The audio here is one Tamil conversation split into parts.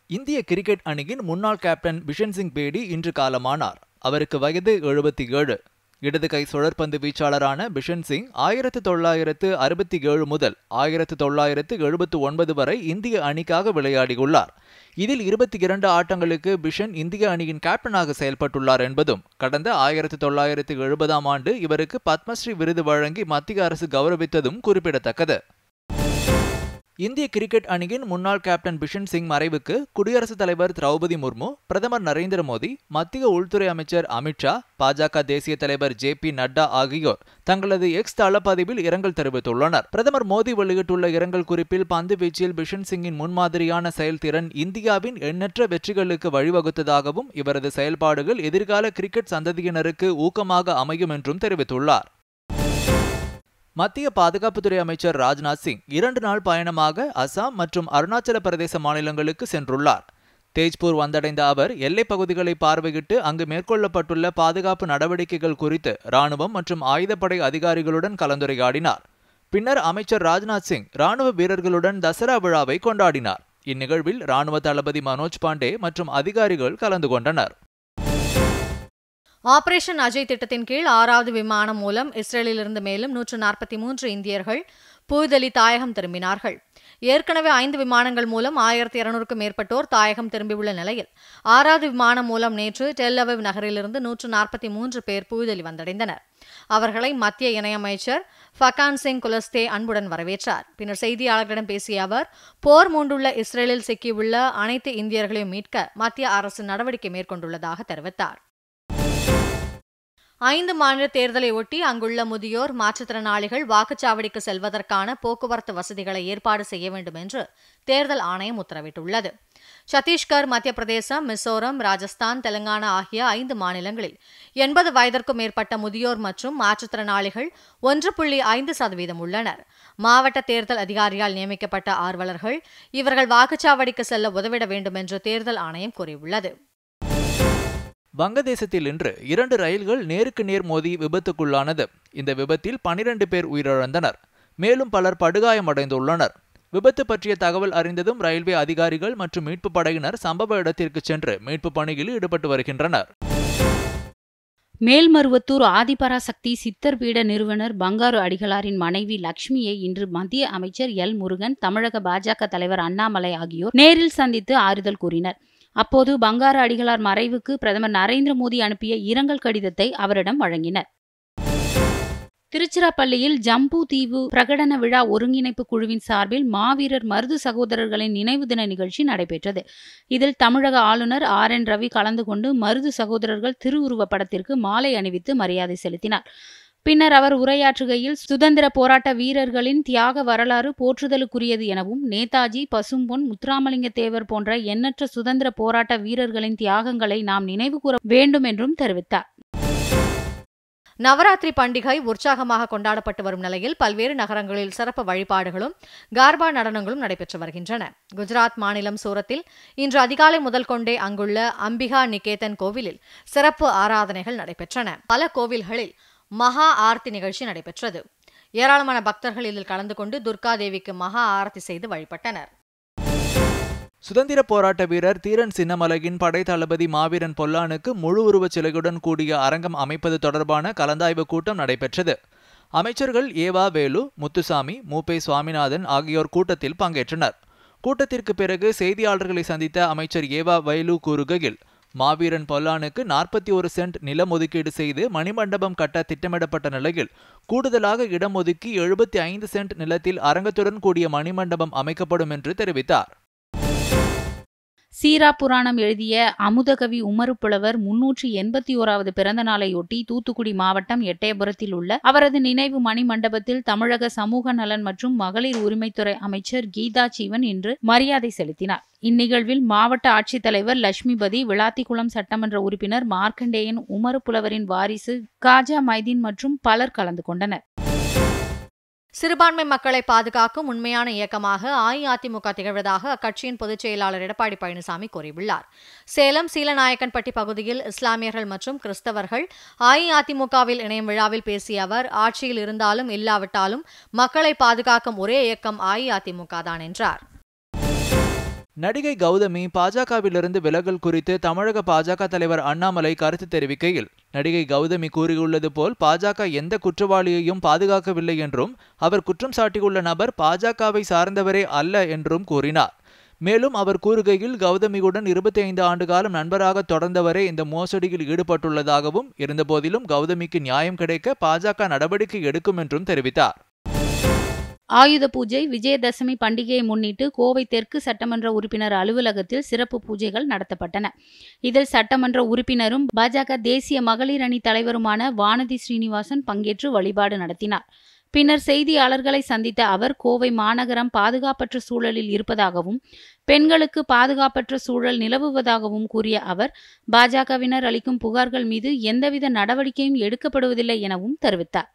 இந்திய கிரிக்கெட் அணியின் முன்னாள் கேப்டன் பிஷன் சிங் பேடி இன்று காலமானார் அவருக்கு வயது எழுபத்தி ஏழு இடது கை சுழற்பந்து வீச்சாளரான பிஷன் சிங் ஆயிரத்து தொள்ளாயிரத்து அறுபத்தி ஏழு முதல் ஆயிரத்து தொள்ளாயிரத்து எழுபத்து ஒன்பது வரை இந்திய அணிக்காக விளையாடியுள்ளார் இதில் இருபத்தி இரண்டு ஆட்டங்களுக்கு பிஷன் இந்திய அணியின் கேப்டனாக செயல்பட்டுள்ளார் என்பதும் கடந்த ஆயிரத்து தொள்ளாயிரத்து எழுபதாம் ஆண்டு இவருக்கு பத்மஸ்ரீ விருது வழங்கி மத்திய அரசு கௌரவித்ததும் குறிப்பிடத்தக்கது இந்திய கிரிக்கெட் அணியின் முன்னாள் கேப்டன் பிஷன் சிங் மறைவுக்கு குடியரசுத் தலைவர் திரௌபதி முர்மு பிரதமர் நரேந்திர மோடி மத்திய உள்துறை அமைச்சர் அமித்ஷா பாஜக தேசிய தலைவர் ஜே பி நட்டா ஆகியோர் தங்களது எக்ஸ் தளப்பதிவில் இரங்கல் தெரிவித்துள்ளனர் பிரதமர் மோடி வெளியிட்டுள்ள இரங்கல் குறிப்பில் பந்து வீச்சில் பிஷன் சிங்கின் முன்மாதிரியான செயல்திறன் இந்தியாவின் எண்ணற்ற வெற்றிகளுக்கு வழிவகுத்ததாகவும் இவரது செயல்பாடுகள் எதிர்கால கிரிக்கெட் சந்ததியினருக்கு ஊக்கமாக அமையும் என்றும் தெரிவித்துள்ளார் மத்திய பாதுகாப்புத்துறை அமைச்சர் ராஜ்நாத் சிங் இரண்டு நாள் பயணமாக அசாம் மற்றும் அருணாச்சல பிரதேச மாநிலங்களுக்கு சென்றுள்ளார் தேஜ்பூர் வந்தடைந்த அவர் எல்லைப் பகுதிகளை பார்வையிட்டு அங்கு மேற்கொள்ளப்பட்டுள்ள பாதுகாப்பு நடவடிக்கைகள் குறித்து ராணுவம் மற்றும் ஆயுதப்படை அதிகாரிகளுடன் கலந்துரையாடினார் பின்னர் அமைச்சர் ராஜ்நாத் சிங் ராணுவ வீரர்களுடன் தசரா விழாவை கொண்டாடினார் இந்நிகழ்வில் ராணுவ தளபதி மனோஜ் பாண்டே மற்றும் அதிகாரிகள் கலந்து கொண்டனர் ஆபரேஷன் அஜய் திட்டத்தின் கீழ் ஆறாவது விமானம் மூலம் இஸ்ரேலிலிருந்து மேலும் நூற்று நாற்பத்தி மூன்று இந்தியர்கள் புதுதில்லி தாயகம் திரும்பினார்கள் ஏற்கனவே ஐந்து விமானங்கள் மூலம் ஆயிரத்தி இருநூறுக்கும் மேற்பட்டோர் தாயகம் திரும்பியுள்ள நிலையில் ஆறாவது விமானம் மூலம் நேற்று டெல்லவிவ் நகரிலிருந்து நூற்று நாற்பத்தி மூன்று பேர் புதுதில்லி வந்தடைந்தனர் அவர்களை மத்திய இணையமைச்சர் ஃபகான் சிங் குலஸ்தே அன்புடன் வரவேற்றார் பின்னர் செய்தியாளர்களிடம் பேசிய அவர் போர் மூண்டுள்ள இஸ்ரேலில் சிக்கியுள்ள அனைத்து இந்தியர்களையும் மீட்க மத்திய அரசு நடவடிக்கை மேற்கொண்டுள்ளதாக தெரிவித்தார் ஐந்து மாநில தேர்தலை ஒட்டி அங்குள்ள முதியோர் மாற்றுத்திறனாளிகள் வாக்குச்சாவடிக்கு செல்வதற்கான போக்குவரத்து வசதிகளை ஏற்பாடு செய்ய வேண்டும் என்று தேர்தல் ஆணையம் உத்தரவிட்டுள்ளது சத்தீஸ்கர் மத்திய பிரதேசம் மிசோரம் ராஜஸ்தான் தெலங்கானா ஆகிய ஐந்து மாநிலங்களில் எண்பது வயதிற்கும் மேற்பட்ட முதியோர் மற்றும் மாற்றுத்திறனாளிகள் ஒன்று புள்ளி ஐந்து சதவீதம் உள்ளனர் மாவட்ட தேர்தல் அதிகாரியால் நியமிக்கப்பட்ட ஆர்வலர்கள் இவர்கள் வாக்குச்சாவடிக்கு செல்ல உதவிட வேண்டும் என்று தேர்தல் ஆணையம் கூறியுள்ளது வங்கதேசத்தில் இன்று இரண்டு ரயில்கள் நேருக்கு நேர் மோதி விபத்துக்குள்ளானது இந்த விபத்தில் பனிரெண்டு பேர் உயிரிழந்தனர் மேலும் பலர் படுகாயமடைந்துள்ளனர் விபத்து பற்றிய தகவல் அறிந்ததும் ரயில்வே அதிகாரிகள் மற்றும் மீட்பு படையினர் சம்பவ இடத்திற்கு சென்று மீட்பு பணியில் ஈடுபட்டு வருகின்றனர் மேல்மருவத்தூர் ஆதிபராசக்தி சித்தர் பீட நிறுவனர் பங்காரு அடிகளாரின் மனைவி லட்சுமியை இன்று மத்திய அமைச்சர் எல் முருகன் தமிழக பாஜக தலைவர் அண்ணாமலை ஆகியோர் நேரில் சந்தித்து ஆறுதல் கூறினர் அப்போது பங்காரு அடிகளார் மறைவுக்கு பிரதமர் நரேந்திர மோடி அனுப்பிய இரங்கல் கடிதத்தை அவரிடம் வழங்கினர் திருச்சிராப்பள்ளியில் ஜம்பு தீவு பிரகடன விழா ஒருங்கிணைப்பு குழுவின் சார்பில் மாவீரர் மருது சகோதரர்களின் நினைவு தின நிகழ்ச்சி நடைபெற்றது இதில் தமிழக ஆளுநர் ஆர் என் ரவி கலந்து கொண்டு மருது சகோதரர்கள் திருவுருவப் படத்திற்கு மாலை அணிவித்து மரியாதை செலுத்தினார் பின்னர் அவர் உரையாற்றுகையில் சுதந்திர போராட்ட வீரர்களின் தியாக வரலாறு போற்றுதலுக்குரியது எனவும் நேதாஜி பசும்பொன் முத்துராமலிங்க தேவர் போன்ற எண்ணற்ற சுதந்திர போராட்ட வீரர்களின் தியாகங்களை நாம் நினைவுகூர வேண்டும் என்றும் தெரிவித்தார் நவராத்திரி பண்டிகை உற்சாகமாக கொண்டாடப்பட்டு வரும் நிலையில் பல்வேறு நகரங்களில் சிறப்பு வழிபாடுகளும் கார்பா நடனங்களும் நடைபெற்று வருகின்றன குஜராத் மாநிலம் சூரத்தில் இன்று அதிகாலை முதல் கொண்டே அங்குள்ள அம்பிகா நிகேதன் கோவிலில் சிறப்பு ஆராதனைகள் நடைபெற்றன பல கோவில்களில் மகா ஆர்த்தி நிகழ்ச்சி நடைபெற்றது ஏராளமான பக்தர்கள் இதில் கலந்து கொண்டு துர்கா தேவிக்கு மகா ஆரத்தி செய்து வழிபட்டனர் சுதந்திர போராட்ட வீரர் தீரன் சின்னமலையின் படை தளபதி மாவீரன் பொல்லானுக்கு முழு உருவச் சிலையுடன் கூடிய அரங்கம் அமைப்பது தொடர்பான கலந்தாய்வு கூட்டம் நடைபெற்றது அமைச்சர்கள் ஏவா வேலு முத்துசாமி மூப்பே சுவாமிநாதன் ஆகியோர் கூட்டத்தில் பங்கேற்றனர் கூட்டத்திற்கு பிறகு செய்தியாளர்களை சந்தித்த அமைச்சர் ஏவா வேலு கூறுகையில் மாவீரன் பொல்லானுக்கு நாற்பத்தி ஒரு சென்ட் நிலம் ஒதுக்கீடு செய்து மணிமண்டபம் கட்ட திட்டமிடப்பட்ட நிலையில் கூடுதலாக இடம் ஒதுக்கி எழுபத்தி ஐந்து சென்ட் நிலத்தில் அரங்கத்துடன் கூடிய மணிமண்டபம் அமைக்கப்படும் என்று தெரிவித்தார் சீரா புராணம் எழுதிய அமுதகவி உமரு புலவர் முன்னூற்றி எண்பத்தி ஓராவது பிறந்த நாளையொட்டி தூத்துக்குடி மாவட்டம் எட்டயபுரத்தில் உள்ள அவரது நினைவு மணி மண்டபத்தில் தமிழக சமூக நலன் மற்றும் மகளிர் உரிமைத்துறை அமைச்சர் கீதா ஜீவன் இன்று மரியாதை செலுத்தினார் இந்நிகழ்வில் மாவட்ட ஆட்சித்தலைவர் லட்சுமிபதி விளாத்திக்குளம் சட்டமன்ற உறுப்பினர் மார்க்கண்டேயன் உமரு புலவரின் வாரிசு காஜா மைதீன் மற்றும் பலர் கலந்து கொண்டனர் சிறுபான்மை மக்களை பாதுகாக்கும் உண்மையான இயக்கமாக அஇஅதிமுக திகழ்வதாக அக்கட்சியின் பொதுச் செயலாளர் எடப்பாடி பழனிசாமி கூறியுள்ளார் சேலம் சீலநாயக்கன்பட்டி பகுதியில் இஸ்லாமியர்கள் மற்றும் கிறிஸ்தவர்கள் அஇஅதிமுகவில் இணையும் விழாவில் பேசிய அவர் ஆட்சியில் இருந்தாலும் இல்லாவிட்டாலும் மக்களை பாதுகாக்கும் ஒரே இயக்கம் அஇஅதிமுக தான் என்றார் நடிகை கௌதமி பாஜகவிலிருந்து விலகல் குறித்து தமிழக பாஜக தலைவர் அண்ணாமலை கருத்து தெரிவிக்கையில் நடிகை கௌதமி கூறியுள்ளது போல் பாஜக எந்த குற்றவாளியையும் பாதுகாக்கவில்லை என்றும் அவர் குற்றம் சாட்டியுள்ள நபர் பாஜகவை சார்ந்தவரே அல்ல என்றும் கூறினார் மேலும் அவர் கூறுகையில் கௌதமியுடன் இருபத்தி ஐந்து ஆண்டு காலம் நண்பராக தொடர்ந்தவரே இந்த மோசடியில் ஈடுபட்டுள்ளதாகவும் இருந்தபோதிலும் கௌதமிக்கு நியாயம் கிடைக்க பாஜக நடவடிக்கை எடுக்கும் என்றும் தெரிவித்தார் ஆயுத பூஜை விஜயதசமி பண்டிகையை முன்னிட்டு கோவை தெற்கு சட்டமன்ற உறுப்பினர் அலுவலகத்தில் சிறப்பு பூஜைகள் நடத்தப்பட்டன இதில் சட்டமன்ற உறுப்பினரும் பாஜக தேசிய மகளிர் அணி தலைவருமான வானதி ஸ்ரீனிவாசன் பங்கேற்று வழிபாடு நடத்தினார் பின்னர் செய்தியாளர்களை சந்தித்த அவர் கோவை மாநகரம் பாதுகாப்பற்ற சூழலில் இருப்பதாகவும் பெண்களுக்கு பாதுகாப்பற்ற சூழல் நிலவுவதாகவும் கூறிய அவர் பாஜகவினர் அளிக்கும் புகார்கள் மீது எந்தவித நடவடிக்கையும் எடுக்கப்படுவதில்லை எனவும் தெரிவித்தார்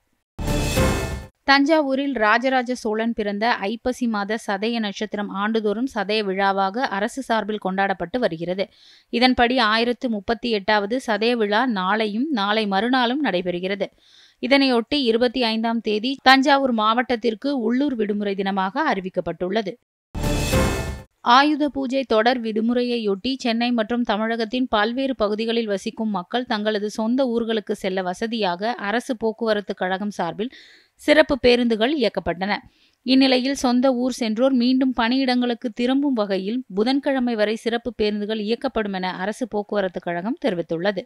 தஞ்சாவூரில் ராஜராஜ சோழன் பிறந்த ஐப்பசி மாத சதய நட்சத்திரம் ஆண்டுதோறும் சதய விழாவாக அரசு சார்பில் கொண்டாடப்பட்டு வருகிறது இதன்படி ஆயிரத்து முப்பத்தி எட்டாவது சதய விழா நாளையும் நாளை மறுநாளும் நடைபெறுகிறது இதனையொட்டி இருபத்தி ஐந்தாம் தேதி தஞ்சாவூர் மாவட்டத்திற்கு உள்ளூர் விடுமுறை தினமாக அறிவிக்கப்பட்டுள்ளது ஆயுத பூஜை தொடர் விடுமுறையையொட்டி சென்னை மற்றும் தமிழகத்தின் பல்வேறு பகுதிகளில் வசிக்கும் மக்கள் தங்களது சொந்த ஊர்களுக்கு செல்ல வசதியாக அரசு போக்குவரத்து கழகம் சார்பில் சிறப்பு பேருந்துகள் இயக்கப்பட்டன இந்நிலையில் சொந்த ஊர் சென்றோர் மீண்டும் பணியிடங்களுக்கு திரும்பும் வகையில் புதன்கிழமை வரை சிறப்பு பேருந்துகள் இயக்கப்படும் என அரசு போக்குவரத்து கழகம் தெரிவித்துள்ளது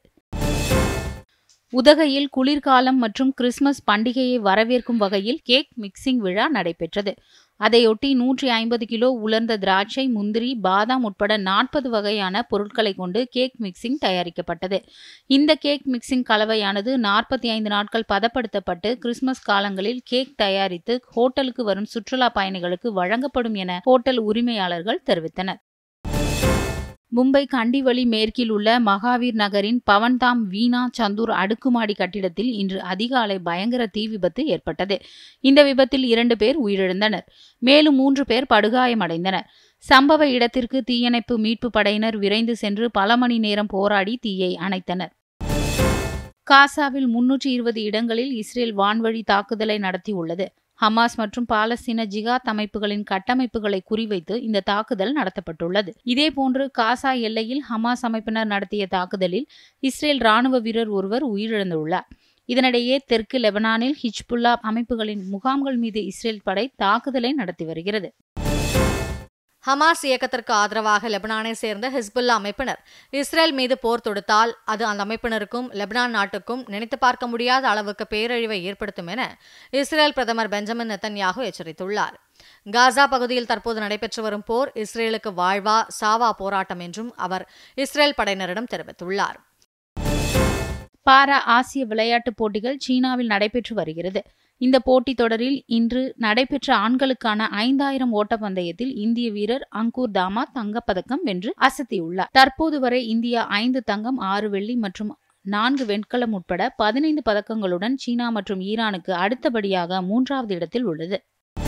உதகையில் குளிர்காலம் மற்றும் கிறிஸ்துமஸ் பண்டிகையை வரவேற்கும் வகையில் கேக் மிக்சிங் விழா நடைபெற்றது அதையொட்டி நூற்றி ஐம்பது கிலோ உலர்ந்த திராட்சை முந்திரி பாதாம் உட்பட நாற்பது வகையான பொருட்களை கொண்டு கேக் மிக்சிங் தயாரிக்கப்பட்டது இந்த கேக் மிக்சிங் கலவையானது நாற்பத்தி ஐந்து நாட்கள் பதப்படுத்தப்பட்டு கிறிஸ்துமஸ் காலங்களில் கேக் தயாரித்து ஹோட்டலுக்கு வரும் சுற்றுலா பயணிகளுக்கு வழங்கப்படும் என ஹோட்டல் உரிமையாளர்கள் தெரிவித்தனர் மும்பை கண்டிவழி மேற்கில் உள்ள மகாவீர் நகரின் பவன்தாம் வீணா சந்தூர் அடுக்குமாடி கட்டிடத்தில் இன்று அதிகாலை பயங்கர தீ விபத்து ஏற்பட்டது இந்த விபத்தில் இரண்டு பேர் உயிரிழந்தனர் மேலும் மூன்று பேர் படுகாயமடைந்தனர் சம்பவ இடத்திற்கு தீயணைப்பு மீட்பு படையினர் விரைந்து சென்று பல மணி நேரம் போராடி தீயை அணைத்தனர் காசாவில் முன்னூற்றி இருபது இடங்களில் இஸ்ரேல் வான்வழி தாக்குதலை நடத்தியுள்ளது ஹமாஸ் மற்றும் பாலஸ்தீன ஜிகாத் அமைப்புகளின் கட்டமைப்புகளை குறிவைத்து இந்த தாக்குதல் நடத்தப்பட்டுள்ளது இதேபோன்று காசா எல்லையில் ஹமாஸ் அமைப்பினர் நடத்திய தாக்குதலில் இஸ்ரேல் ராணுவ வீரர் ஒருவர் உயிரிழந்துள்ளார் இதனிடையே தெற்கு லெபனானில் ஹிஜ்புல்லா அமைப்புகளின் முகாம்கள் மீது இஸ்ரேல் படை தாக்குதலை நடத்தி வருகிறது ஹமாஸ் இயக்கத்திற்கு ஆதரவாக லெபனானை சேர்ந்த ஹிஸ்புல்லா அமைப்பினர் இஸ்ரேல் மீது போர் தொடுத்தால் அது அந்த அமைப்பினருக்கும் லெபனான் நாட்டுக்கும் நினைத்து பார்க்க முடியாத அளவுக்கு பேரழிவை ஏற்படுத்தும் என இஸ்ரேல் பிரதமர் பெஞ்சமின் நெத்தன்யாகு எச்சரித்துள்ளார் காசா பகுதியில் தற்போது நடைபெற்று வரும் போர் இஸ்ரேலுக்கு வாழ்வா சாவா போராட்டம் என்றும் அவர் இஸ்ரேல் படையினரிடம் தெரிவித்துள்ளார் பாரா ஆசிய விளையாட்டுப் போட்டிகள் சீனாவில் நடைபெற்று வருகிறது இந்த போட்டித் தொடரில் இன்று நடைபெற்ற ஆண்களுக்கான ஐந்தாயிரம் ஓட்டப்பந்தயத்தில் இந்திய வீரர் அங்கூர் தாமா தங்கப்பதக்கம் வென்று அசத்தியுள்ளார் தற்போது வரை இந்தியா ஐந்து தங்கம் ஆறு வெள்ளி மற்றும் நான்கு வெண்கலம் உட்பட பதினைந்து பதக்கங்களுடன் சீனா மற்றும் ஈரானுக்கு அடுத்தபடியாக மூன்றாவது இடத்தில் உள்ளது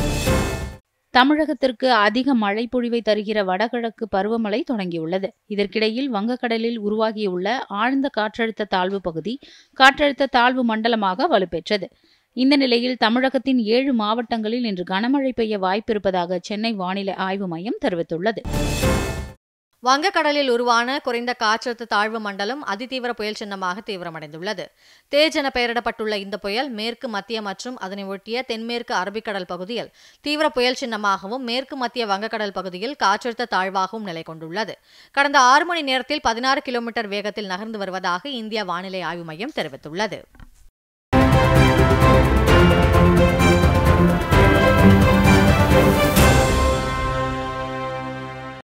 தமிழகத்திற்கு அதிக மழை பொழிவை தருகிற வடகிழக்கு பருவமழை தொடங்கியுள்ளது இதற்கிடையில் வங்கக்கடலில் உருவாகியுள்ள ஆழ்ந்த காற்றழுத்த தாழ்வு பகுதி காற்றழுத்த தாழ்வு மண்டலமாக வலுப்பெற்றது இந்த நிலையில் தமிழகத்தின் ஏழு மாவட்டங்களில் இன்று கனமழை பெய்ய வாய்ப்பிருப்பதாக சென்னை வானிலை ஆய்வு மையம் தெரிவித்துள்ளது வங்கக்கடலில் உருவான குறைந்த காற்றழுத்த தாழ்வு மண்டலம் அதிதீவிர புயல் சின்னமாக தீவிரமடைந்துள்ளது தேஜ் என பெயரிடப்பட்டுள்ள இந்த புயல் மேற்கு மத்திய மற்றும் அதனை ஒட்டிய தென்மேற்கு அரபிக்கடல் பகுதியில் தீவிர புயல் சின்னமாகவும் மேற்கு மத்திய வங்கக்கடல் பகுதியில் காற்றழுத்த தாழ்வாகவும் நிலை கொண்டுள்ளது கடந்த ஆறு மணி நேரத்தில் பதினாறு கிலோமீட்டர் வேகத்தில் நகர்ந்து வருவதாக இந்திய வானிலை ஆய்வு மையம் தெரிவித்துள்ளது